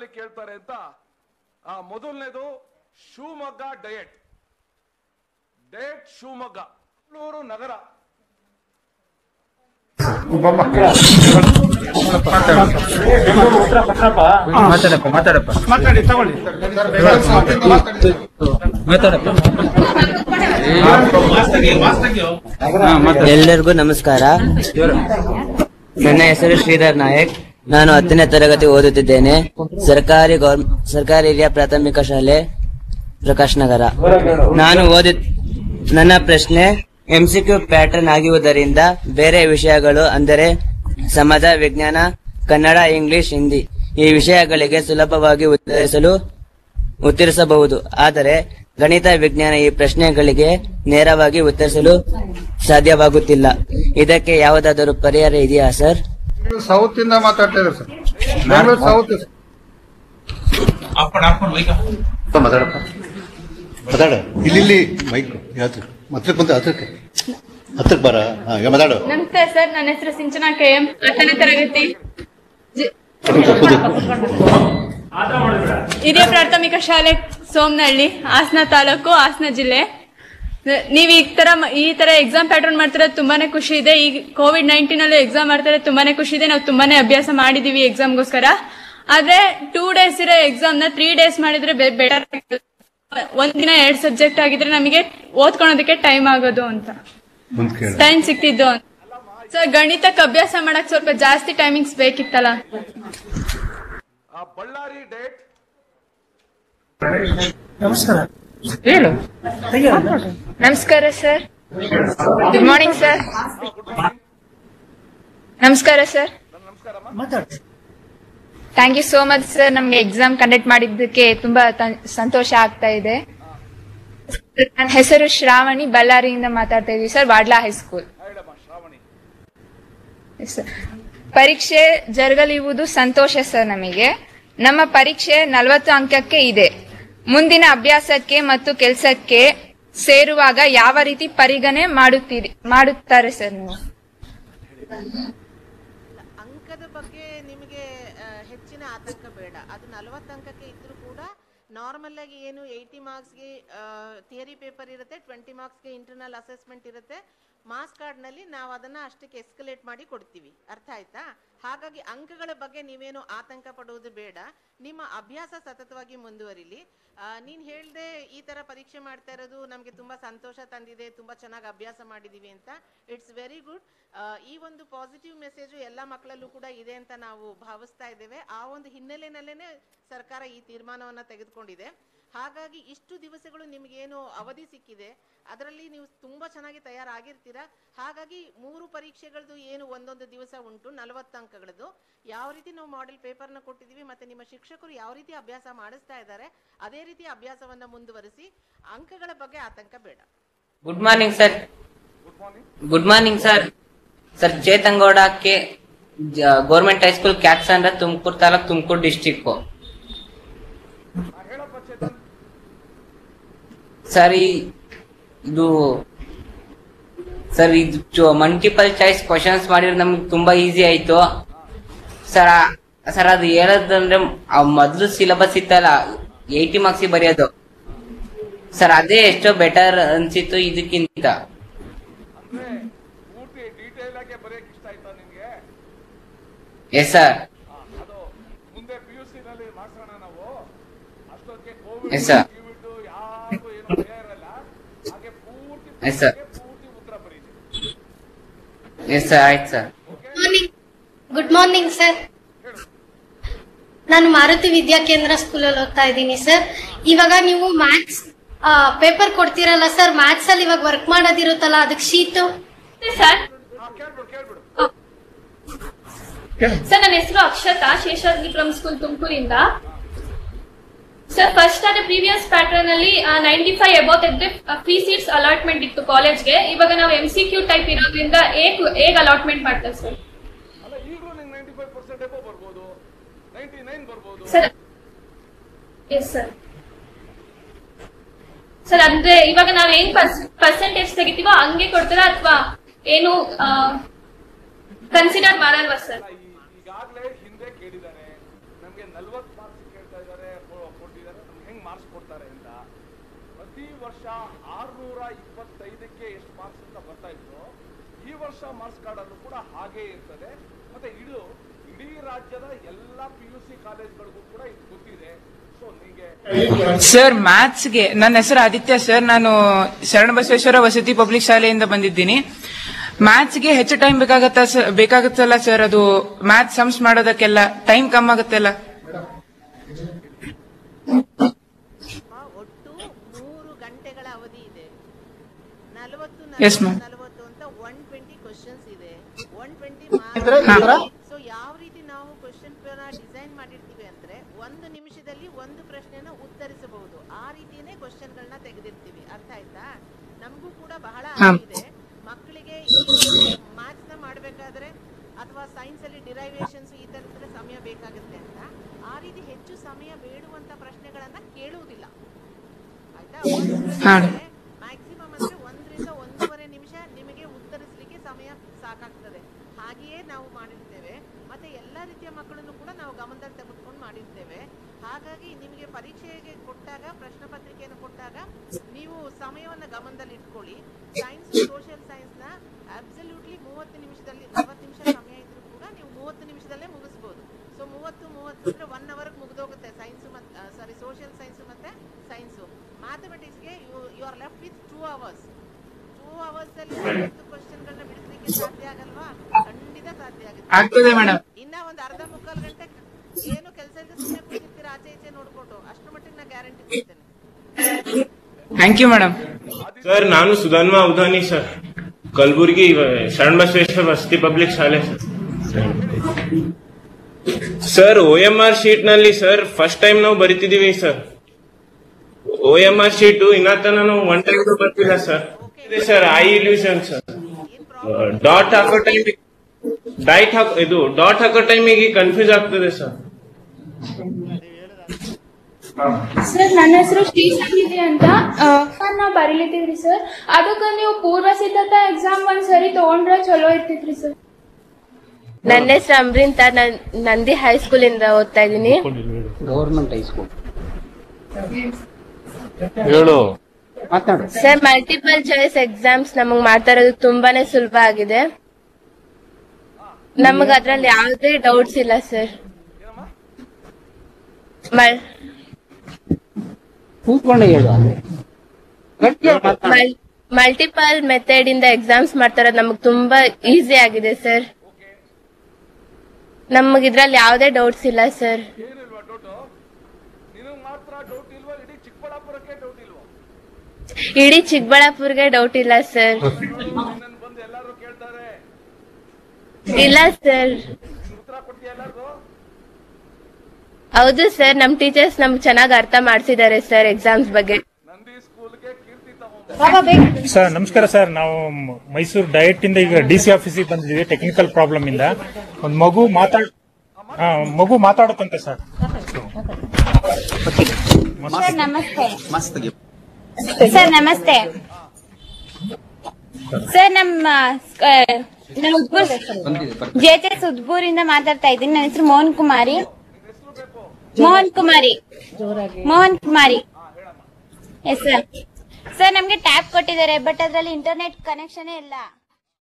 ಯಾವ್ದ್ರಲ್ಲಿ ಕೇಳ್ತಾರೆ ಅಂತ ಆ ಮೊದಲನೇದು ಶಿವಮೊಗ್ಗ ಡಯಟ್ ಡಯಟ್ ಶಿವಮೊಗ್ಗ ಬೆಂಗಳೂರು ನಗರ ಮಾತಾಡಪ್ಪ ಮಾತಾಡಪ್ಪ ಮಾತಾಡಿ ತಗೊಳ್ಳಿ ಮಾತಾಡಪ್ಪ ಹಾ, ಮಾತಾಡು. ಎಲ್ಲರಿಗೂ ನಮಸ್ಕಾರ ನನ್ನ ಹೆಸರು ಶ್ರೀಧರ್ ನಾಯಕ್ ನಾನು ಹತ್ತನೇ ತರಗತಿ ಓದುತ್ತಿದ್ದೇನೆ ಸರ್ಕಾರಿ ಗೌರ್ ಸರ್ಕಾರಿ ಹಿರಿಯ ಪ್ರಾಥಮಿಕ ಶಾಲೆ ಪ್ರಕಾಶ್ ನಗರ ನಾನು ಓದಿ ನನ್ನ ಪ್ರಶ್ನೆ ಎಂಸಿಕ್ಯೂ ಪ್ಯಾಟರ್ನ್ ಆಗಿರುವುದರಿಂದ ಬೇರೆ ವಿಷಯಗಳು ಅಂದರೆ ಸಮಾಜ ವಿಜ್ಞಾನ ಕನ್ನಡ ಇಂಗ್ಲಿಷ್ ಹಿಂದಿ ಈ ವಿಷಯಗಳಿಗೆ ಸುಲಭವಾಗಿ ಉತ್ತರಿಸಲು ಉತ್ತರಿಸಬಹುದು ಆದರೆ ಗಣಿತ ವಿಜ್ಞಾನ ಈ ಪ್ರಶ್ನೆಗಳಿಗೆ ನೇರವಾಗಿ ಉತ್ತರಿಸಲು ಸಾಧ್ಯವಾಗುತ್ತಿಲ್ಲ ಇದಕ್ಕೆ ಯಾವುದಾದರೂ ಪರಿಹಾರ ಇದೆಯಾ ಸರ್ ಸೌತ್ ಇಂದ ಮಾತಾಡ್ತಾ ಇದ್ದಾರೆ ಸರ್ ಬೆಂಗಳೂರು ಸೌತ್ ಮಾತಾಡಪ್ಪ ಮಾತಾಡ ಇಲ್ಲಿ ಇಲ್ಲಿ ಮೈಕ್ ಯಾತ್ರ ಹತ್ರಕ್ಕೆ ಬಂದ ಹತ್ರಕ್ಕೆ ಹತ್ರಕ್ಕೆ ಬರ ಹಾ ಈಗ ಮಾತಾಡು ನಮಸ್ತೆ ಸರ್ ನನ್ನ ಹೆಸರು ಸಿಂಚನಾ ಕೆ ಎಂ ಹತ್ತನೇ ತರಗತಿ ಜಿ- ಕೂದು. ಹಿರಿಯ ಪ್ರಾಥಮಿಕ ಶಾಲೆ ಸೋಮನಹಳ್ಳಿ ಹಾಸನ ತಾಲೂಕು ಹಾಸನ ಜಿಲ್ಲೆ ನೀವು ಈ ತರ ಈ ತರ ಎಕ್ಸಾಮ್ ಪ್ಯಾಟರ್ನ್ ಮಾಡ್ತಿರೋದು ತುಂಬಾನೇ ಖುಷಿ ಇದೆ ಈಗ ಕೋವಿಡ್ ನೈನ್ಟೀನ್ ಅಲ್ಲೂ ಎಕ್ಸಾಮ್ ಮಾಡ್ತಾರೆ ತುಂಬಾನೇ ಖುಷಿ ಇದೆ ನಾವು ತುಂಬಾನೇ ಅಭ್ಯಾಸ ಮಾಡಿದೀವಿ ಎಕ್ಸಾಮ್ಗೋಸ್ಕರ ಆದ್ರೆ ಟೂ ಡೇಸ್ ಇರೋ ಎಕ್ಸಾಮ್ ನ ತ್ರೀ ಡೇಸ್ ಮಾಡಿದ್ರೆ ಬೆಟರ್ ಒಂದಿನ ಎರಡ್ ಸಬ್ಜೆಕ್ಟ್ ಆಗಿದ್ರೆ ನಮಗೆ ಓದ್ಕೊಳೋದಕ್ಕೆ ಟೈಮ್ ಆಗೋದು ಅಂತ ಮುಂದ್ ಕೇಳು ಟೈಮ್ ಸಿಕ್ತಿದ್ದು ಅಂತ ಸೊ ಗಣಿತಕ್ಕೆ ಅಭ್ಯಾಸ ಮಾಡಕ್ ಸ್ವಲ್ಪ ಜಾಸ್ತಿ ಟೈಮಿಂಗ್ಸ್ ಬೇಕಿತ್ತಲ್ಲ ಆ ಬಳ್ಳಾರಿ ಡಯಟ್ ನಮಸ್ಕಾರ ಸರ್ ಗುಡ್ ಮಾರ್ನಿಂಗ್ ಸರ್ ನಮಸ್ಕಾರ sir thank you so much sir ನಮ್ಗೆ ಎಕ್ಸಾಮ್ ಕಂಡಕ್ಟ್ ಮಾಡಿದ್ದಕ್ಕೆ ತುಂಬಾ ತ- ಸಂತೋಷ ಆಗ್ತಾ ಇದೆ ನನ್ನ ಹೆಸರು ಶ್ರಾವಣಿ ಬಳ್ಳಾರಿಯಿಂದ ಮಾತಾಡ್ತಾ ಇದೀವಿ ಸರ್ ವಾಡ್ಲಾ ಹೈಸ್ಕೂಲ್ ಹೇಳಮ್ಮ ಶ್ರಾವಣಿ Yes, sir. ಪರೀಕ್ಷೆ ಜರುಗಲಿರುವುದು ಸಂತೋಷ ಸರ್ ನಮಗೆ ನಮ್ಮ ಪರೀಕ್ಷೆ ನಲವತ್ತು ಅಂಕಕ್ಕೆ ಇದೆ ಮುಂದಿನ ಅಭ್ಯಾಸಕ್ಕೆ ಮತ್ತು ಕೆಲಸಕ್ಕೆ ಸೇರುವಾಗ ಯಾವ ರೀತಿ ಪರಿಗಣನೆ ಮಾಡುತ್ತೀರಿ ಮಾಡುತ್ತಾರೆ ಸರ್ ನೀವು ಅಂಕದ ಬಗ್ಗೆ ನಿಮಗೆ ಆ, ಹೆಚ್ಚಿನ ಆತಂಕ ಬೇಡ ಅದು ನಲವತ್ತು ಅಂಕಕ್ಕೆ ಇದ್ರೂ ಕೂಡ ನಾರ್ಮಲ್ ಆಗಿ ಏನು ಏಯ್ಟಿ ಮಾರ್ಕ್ಸ್ಗೆ ಥಿಯರಿ ಪೇಪರ್ ಇರುತ್ತೆ ಟ್ವೆಂಟಿ ಮಾರ್ಕ್ಸ್ಗೆ ಇಂಟರ್ನಲ್ ಅಸೆಸ್ಮೆಂಟ್ ಇರುತ್ತೆ ಮಾರ್ಕ್ಸ್ ಕಾರ್ಡ್ನಲ್ಲಿ ನಾವು ಅದನ್ನ ಅಷ್ಟಕ್ಕೆ ಎಸ್ಕಲೇಟ್ ಮಾಡಿ ಕೊಡ್ತೀವಿ ಅರ್ಥ ಆಯ್ತಾ ಹಾಗಾಗಿ ಅಂಕಗಳ ಬಗ್ಗೆ ನೀವೇನು ಆತಂಕ ಪಡುವುದು ಬೇಡ ನಿಮ್ಮ ಅಭ್ಯಾಸ ಸತತವಾಗಿ ಮುಂದುವರಿಲಿ ನೀನು ಹೇಳ್ದೆ ಈ ತರ ಪರೀಕ್ಷೆ ಮಾಡ್ತಾ ಇರೋದು ನಮಗೆ ತುಂಬಾ ಸಂತೋಷ ತಂದಿದೆ ತುಂಬಾ ಚೆನ್ನಾಗಿ ಅಭ್ಯಾಸ ಮಾಡಿದೀವಿ ಅಂತ ಇಟ್ಸ್ ವೆರಿ ಗುಡ್ ಈ ಒಂದು ಪಾಸಿಟಿವ್ ಮೆಸೇಜು ಎಲ್ಲ ಮಕ್ಕಳಲ್ಲೂ ಕೂಡ ಇದೆ ಅಂತ ನಾವು ಭಾವಿಸ್ತಾ ಇದ್ದೇವೆ ಆ ಒಂದು ಹಿನ್ನೆಲೆನಲ್ಲೇನೆ ಸರ್ಕಾರ ಈ ತೀರ್ಮಾನವನ್ನ ತೆಗೆದುಕೊಂಡಿದೆ ಹಾಗಾಗಿ ಇಷ್ಟು ದಿವಸಗಳು ನಿಮಗೇನು ಅವಧಿ ಸಿಕ್ಕಿದೆ ಅದರಲ್ಲಿ ನೀವು ತುಂಬಾ ಚೆನ್ನಾಗಿ ತಯಾರಾಗಿರ್ತೀರಾ ಹಾಗಾಗಿ ಮೂರು ಪರೀಕ್ಷೆಗಳದ್ದು ಏನು ಒಂದೊಂದು ದಿವಸ ಉಂಟು ನಲವತ್ತು ಅಂಕಗಳದ್ದು ಯಾವ ರೀತಿ ನಾವು ಮಾಡೆಲ್ ಪೇಪರ್ನ ಕೊಟ್ಟಿದ್ದೀವಿ ಮತ್ತೆ ನಿಮ್ಮ ಶಿಕ್ಷಕರು ಯಾವ ರೀತಿ ಅಭ್ಯಾಸ ಮಾಡಿಸ್ತಾ ಇದ್ದಾರೆ ಅದೇ ರೀತಿ ಅಭ್ಯಾಸವನ್ನ ಮುಂದುವರಿಸಿ ಅಂಕಗಳ ಬಗ್ಗೆ ಆತಂಕ ಬೇಡ good morning sir good morning sir sir Chethangowda K government high school Kyaksandra Tumakuru taluk Tumakuru district sir ಈ- ಇದು ಸರ್ ಇದು ಮಲ್ಟಿಪಲ್ ಚಾಯ್ಸ್ ಕ್ವಶನ್ಸ್ ಮಾಡಿದ್ರೆ ನಮ್ಗೆ ತುಂಬಾ ಈಸಿ ಆಯ್ತು ಸರ್ ಆ- ಸರ್ ಅದು ಹೇಳೋದಂದ್ರೆ ಆ ಮೊದ್ಲು ಸಿಲೆಬಸ್ ಇತ್ತಲ್ಲ ಏಯ್ಟಿ ಮಾರ್ಕ್ಸ್ ಬರೆಯೋದು ಸರ್ ಅದೇ ಎಷ್ಟೋ ಬೆಟರ್ ಅನ್ಸಿತ್ತು ಇದಕ್ಕಿಂತ ಅಂದ್ರೆ ಪೂರ್ತಿ ಡೀಟೇಲ್ ಆಗಿ ಬರೆಯಕ್ ಇಷ್ಟ ಆಯ್ತಾ ನಿಮ್ಗೆ ಎಸ್ ಸರ್ ಆ, ಅದು ಮುಂದೆ ಪಿ ಯು ಸಿ ನಲ್ಲಿ ಮಾಡ್ಸೋಣ ನಾವು ಅಷ್ಟೊತ್ತಿಗೆ ಕೋವಿಡ್ Yes, sir. ಕೋವಿಡ್ ಯಾರಿಗೂ ಏನು ಭಯ ಇರಲ್ಲ ಹಾಗೆ ಪೂರ್ತಿ Yes, sir. ಪೂರ್ತಿ ಉತ್ತರ ಬರೀರಿ ಎಸ್ ಸರ್ ಆಯ್ತು sir morning good morning sir ನಾನು ಮಾರುತಿ ವಿದ್ಯಾ ಕೇಂದ್ರ ಸ್ಕೂಲಲ್ಲಿ ಓದ್ತಾ ಇದ್ದೀನಿ ಸರ್ ಇವಾಗ ನೀವು ಮ್ಯಾಥ್ಸ್ ಪೇಪರ್ ಕೊಡ್ತೀರಲ್ಲ ಸರ್ ಮ್ಯಾಥ್ಸ್ ಅಲ್ಲಿ ಇವಾಗ ವರ್ಕ್ ಮಾಡೋದಿರುತ್ತಲ್ಲ ಅದಕ್ಕೆ ಶೀಟು ಸರ್ ಹಾ ಕೇಳ್ಬಿಡು ಕೇಳ್ಬಿಡು ಸರ್ ನನ್ನ ಹೆಸರು ಅಕ್ಷತಾ ಶೇಷಾದ್ರಿ ಫ್ರಮ್ ಸ್ಕೂಲ್ ತುಮಕೂರಿಂದ ಸರ್ ಫಸ್ಟ್ ಆದ ಪ್ರೀವಿಯಸ್ ಪ್ಯಾಟರ್ನ್ ಅಲ್ಲಿ ನೈಂಟಿ ಫೈವ್ ಅಬೌವ್ ತೆಗೆದ್ರೆ ಫ್ರೀ ಸೀಟ್ಸ್ ಅಲಾಟ್ಮೆಂಟ್ ಇತ್ತು ಕಾಲೇಜ್ಗೆ ಇವಾಗ ನಾವು ಎಂ ಸಿ ಕ್ಯೂ ಟೈಪ್ ಇರೋದ್ರಿಂದ ಏಗ್ ಏಗ್ ಅಲಾಟ್ಮೆಂಟ್ ಮಾಡ್ತಾರೆ ಸರ್ ಅಲ್ಲ ಈಗಲೂ ನಿಂಗೆ ನೈಂಟಿ ಫೈವ್ ಪರ್ಸೆಂಟ್ ಎಬೋ ಬರ್ಬೋದು ನೈಂಟಿ ನೈನ್ ಬರ್ಬೋದು ಸರ್ ಎಸ್ ಸರ್ ಸರ್ ಅಂದ್ರೆ ಇವಾಗ ನಾವ್ ಏನ್ ಪರ್ಸೆಂಟೇಜ್ ತೆಗಿತೀವೋ ಹಂಗೆ ಕೊಡ್ತಾರ ಅಥವಾ ಏನು ಕನ್ಸಿಡರ್ ಮಾಡಲ್ವಾ ಸರ್ ಅಲ್ಲ, ಈ- ಈಗಾಗ್ಲೇ ಹಿಂದೆ ಕೇಳಿದ್ದಾರೆ ನಮ್ಗೆ ನಲ್ವತ್ ಮಾರ್ಕ್ಸ್ ಕೇಳಿದ್ರೆ ಆರ್ನೂರ ಇಪ್ಪತ್ತೈದಕ್ಕೆ ಎಷ್ಟು ಮಾರ್ಕ್ಸ್ ಅಂತ ಬರ್ತಾ ಇತ್ತು ಈ ವರ್ಷ ಮಾರ್ಕ್ಸ್ ಕಾರ್ಡ್ ಅಲ್ಲೂ ಕೂಡ ಹಾಗೇ ಇರ್ತದೆ ಮತ್ತೆ ಇದು ಇಡೀ ರಾಜ್ಯದ ಎಲ್ಲ ಪಿ ಯು ಸಿ ಕಾಲೇಜ್ಗಳಿಗೂ ಕೂಡ ಇದು ಗೊತ್ತಿದೆ ಸೊ ನಿಮಗೆ ಸರ್ ಮ್ಯಾಥ್ಸ್ಗೆ ನನ್ನ ಹೆಸರು ಆದಿತ್ಯ ಸರ್ ನಾನು ಶರಣ ಬಸವೇಶ್ವರ ವಸತಿ ಪಬ್ಲಿಕ್ ಶಾಲೆಯಿಂದ ಬಂದಿದ್ದೀನಿ ಮ್ಯಾಥ್ಸ್ಗೆ ಹೆಚ್ಚು ಟೈಮ್ ಬೇಕಾಗತ್ತ ಬೇಕಾಗುತ್ತಲ್ಲ ಸರ್ ಅದು ಮ್ಯಾಥ್ಸ್ ಸಮ್ಸ್ ಮಾಡೋದಕ್ಕೆಲ್ಲ ಟೈಮ್ ಕಮ್ಮಿ ಆಗುತ್ತಲ್ಲ ಒಟ್ಟು ಮೂರು ಗಂಟೆಗಳ ಅವಧಿ ಇದೆ ನಲವತ್ತು Yes, ನಲವತ್ತು ma'am. ನಲವತ್ತು ಅಂತ ಒನ್ ಟ್ವೆಂಟಿ ಕ್ವಶನ್ಸ್ ಇದೆ ಒನ್ ಟ್ವೆಂಟಿ ಹಾ. ಸೊ ಯಾವ ರೀತಿ ನಾವು ಕ್ವಶನ್ ಡಿಸೈನ್ ಮಾಡಿರ್ತೀವಿ ಅಂದ್ರೆ ಒಂದು ನಿಮಿಷದಲ್ಲಿ ಒಂದು ಪ್ರಶ್ನೆನ ಉತ್ತರಿಸಬಹುದು ಆ ರೀತಿಯೇ ಕ್ವಶನ್ಗಳನ್ನ ತೆಗೆದಿರ್ತೀವಿ ಅರ್ಥ ಆಯ್ತಾ ನಮಗೂ ಕೂಡ ಬಹಳ ಹಾ. ಇದೆ ಮಕ್ಕಳಿಗೆ ಮ್ಯಾಥ್ಸ್ ನ ಮಾಡ್ಬೇಕಾದ್ರೆ ಅಥವಾ ಸೈನ್ಸ್ ಅಲ್ಲಿ ಡಿರೈವೇಶನ್ಸ್ ಈ ತರದ ಸಮಯ ಬೇಕಾಗುತ್ತೆ ಅಂತ ಆ ರೀತಿ ಹೆಚ್ಚು ಸಮಯ ಬೇಡುವಂತ ಪ್ರಶ್ನೆಗಳನ್ನ ಕೇಳುವುದಿಲ್ಲ ಆಯ್ತಾ ಹಾ. ಮ್ಯಾಕ್ಸಿಮಮ್ ಅಂದ್ರೆ ಒಂದರಿಂದ ಒಂದೂವರೆ ನಿಮಿಷ ನಿಮಗೆ ಉತ್ತರಿಸಲಿಕ್ಕೆ ಸಮಯ ಸಾಕಾಗ್ತದೆ ಹಾಗೆಯೇ ನಾವು ಮಾಡಿರ್ತೇವೆ ಮತ್ತೆ ಎಲ್ಲಾ ರೀತಿಯ ಮಕ್ಕಳನ್ನು ಕೂಡ ನಾವು ಗಮನದಲ್ಲಿ ತೆಗೆದುಕೊಂಡು ಮಾಡಿರ್ತೇವೆ ಹಾಗಾಗಿ ನಿಮಗೆ ಪರೀಕ್ಷೆಗೆ ಕೊಟ್ಟಾಗ ಪ್ರಶ್ನೆ ಪತ್ರಿಕೆಯನ್ನು ಕೊಟ್ಟಾಗ ನೀವು ಸಮಯವನ್ನ ಗಮನದಲ್ಲಿ ಇಟ್ಕೊಳ್ಳಿ ಸೈನ್ಸ್ ಸೋಷಿಯಲ್ ಸೈನ್ಸ್ ನ ಅಬ್ಸಲ್ಯೂಟ್ಲಿ ಮೂವತ್ತು ನಿಮಿಷದಲ್ಲಿ ನಲವತ್ತು ನಿಮಿಷ ಸಮಯ ಇದ್ರೂ ಕೂಡ ನೀವು ಮೂವತ್ತು ನಿಮಿಷದಲ್ಲೇ ಮುಗಿಸ್ಬೋದು ಸೊ ಮೂವತ್ತು ಮೂವತ್ತು ಅಂದ್ರೆ ಒನ್ ಅವರ್ ಮುಗಿದೋಗುತ್ತೆ ಸೈನ್ಸ್ ಮತ್ತೆ ಸಾರಿ ಸೋಷಿಯಲ್ ಸೈನ್ಸ್ ಮತ್ತೆ ಸೈನ್ಸ್ ಮ್ಯಾಥಮೆಟಿಕ್ಸ್ಗೆ you you are left with two hours two hours ಅಲ್ಲಿ ಹತ್ತು ಕ್ವಶನ್ಗಳನ್ನ ಬಿಡಿಸ್ಲಿಕ್ಕೆ ಸಾಧ್ಯ ಆಗಲ್ವಾ ಖಂಡಿತ ಸಾಧ್ಯ ಆಗುತ್ತೆ ಆಗ್ತದೆ ಮೇಡಮ್ ಇನ್ನ ಒಂದು ಅರ್ಧ ಮುಕ್ಕಾಲು ಗಂಟೆ ಏನು ಕೆಲಸ ಇಲ್ಲದೆ ಸುಮ್ಮನೆ ಕೂತಿರ್ತೀರಾ ಆಚೆ ಈಚೆ ನೋಡ್ಕೊಂಡು ಅಷ್ಟರ ಮಟ್ಟಿಗೆ ನಾ ಗ್ಯಾರಂಟಿ ಕೊಡ್ತೇನೆ ಥ್ಯಾಂಕ್ ಯು ಮೇಡಮ್ ಸರ್ ನಾನು ಸುಧನ್ವ ಉದಾನಿ ಸರ್ ಕಲಬುರ್ಗಿ ಶರಣ ಬಸವೇಶ್ವರ ವಸತಿ ಪಬ್ಲಿಕ್ ಶಾಲೆ sir sir O M R sheet ನಲ್ಲಿ ಸರ್ ಫಸ್ಟ್ ಟೈಮ್ ನಾವು ಬರಿತಿದೀವಿ sir O M R sheet ಇನ್ನ ತನ ನಾವು ಒನ್ ಟೈಮ್ ಬರ್ತಿಲ್ಲ ಸರ್ ಇದೆ sir I illusion sir dot ಹಾಕೋ ಟೈಮ್ ಡೈಟ್ ಹಾಕೋ ಇದು ಡಾಟ್ ಹಾಕೋ ಟೈಮಿಗೆ ಕನ್ಫ್ಯೂಸ್ ಆಗ್ತದೆ ಸರ್ ಸರ್ ನನ್ನ ಹೆಸರು ಶ್ರೀ ಸಂಗೀತಿ ಅಂತ ಸರ್ ನಾವು ಬರೀಲಿತ್ತೀವ್ರಿ ಸರ್ ಅದಕ್ಕೆ ನೀವು ಪೂರ್ವ ಸಿದ್ಧತಾ ಎಕ್ಸಾಮ್ ಒಂದ್ ಸರಿ ತಗೊಂಡ್ರೆ ಚಲೋ ಇರ್ತಿತ್ರಿ ಸರ್ ನನ್ನ ಹೆಸರು ಅಮ್ರಿಂತ ನಾನ್ ನಂದಿ ಹೈಸ್ಕೂಲ್ ಇಂದ ಓದ್ತಾ ಇದ್ದೀನಿ ಗೌರ್ಮೆಂಟ್ ಹೈಸ್ಕೂಲ್ ಹೇಳು ಸರ್ ಮಲ್ಟಿಪಲ್ ಚಾಯ್ಸ್ ಎಕ್ಸಾಮ್ಸ್ ನಮಗ್ ಮಾಡ್ತಾ ಇರೋದು ತುಂಬಾನೇ ಸುಲಭ ಆಗಿದೆ ನಮಗ್ ಅದ್ರಲ್ಲಿ ಯಾವುದೇ ಡೌಟ್ಸ್ ಇಲ್ಲ ಸರ್ ಕೂತ್ಕೊಂಡೆ ಹೇಳು ಮಲ್ಟಿಪಲ್ ಮೆಥಡ್ ಇಂದ ಎಕ್ಸಾಮ್ಸ್ ಮಾಡ್ತಾ ಇರೋದು ನಮಗ್ ತುಂಬಾ ಈಸಿ ಆಗಿದೆ ಸರ್ ನಮಗ್ ಇದ್ರಲ್ಲಿ ಯಾವುದೇ ಡೌಟ್ಸ್ ಇಲ್ಲ ಸರ್ ಏನಿಲ್ವಾ ಡೌಟು ನಿನಗ್ ಮಾತ್ರ ಡೌಟ್ ಇಲ್ವಾ ಇಡೀ ಚಿಕ್ಕಬಳ್ಳಾಪುರಕ್ಕೆ ಡೌಟ್ ಇಲ್ವಾ ಇಡೀ ಚಿಕ್ಕಬಳ್ಳಾಪುರ್ಗೆ ಡೌಟ್ ಇಲ್ಲ ಸರ್ ನನ್ ಬಂದು ಎಲ್ಲಾರು ಕೇಳ್ತಾರೆ ಇಲ್ಲ ಸರ್ ಉತ್ತರ ಕೊಡ್ತೀಯ ಎಲ್ಲಾರ್ಗು ಹೌದು ಸರ್ ನಮ್ ಟೀಚರ್ಸ್ ನಮ್ಗೆ ಚೆನ್ನಾಗಿ ಅರ್ಥ ಮಾಡ್ಸಿದ್ದಾರೆ ಸರ್ ಎಕ್ಸಾಮ್ಸ್ ಬಗ್ಗೆ ನಂದಿ ಸ್ಕೂಲ್ಗೆ ಕೀರ್ತಿ ತಗೊಂಡ್ ಸರ್ ನಮಸ್ಕಾರ ಸರ್ ನಾವು ಮ- ಮೈಸೂರು ಡಯಟ್ ಇಂದ ಈಗ ಡಿ ಸಿ ಆಫೀಸಿಗೆ ಬಂದಿದ್ದೀವಿ ಟೆಕ್ನಿಕಲ್ ಪ್ರಾಬ್ಲಮ್ ಇಂದ ಒಂದು ಮಗು ಮಾತಾಡ್ ಆ, ಮಗು ಮಾತಾಡುತ್ತಂತ ಸರ್ ಸರ್ ನಮಸ್ತೆ ಸರ್ ನಮಸ್ತೆ ಸರ್ ನಮ್ಮ ಆ, ನಾನು ಉದ್ಬೂರ್ ಜೆ ಜೆ ಉದ್ಬೂರಿಂದ ಮಾತಾಡ್ತಾ ಇದ್ದೀನಿ ನನ್ನ ಹೆಸರು Mohan Kumari Mohan Kumari Mohan Kumari yes sir sir ನಮ್ಗೆ ಟ್ಯಾಬ್ ಕೊಟ್ಟಿದ್ದಾರೆ ಬಟ್ ಅದ್ರಲ್ಲಿ ಇಂಟರ್ನೆಟ್ ಕನೆಕ್ಷನ್ ಇಲ್ಲ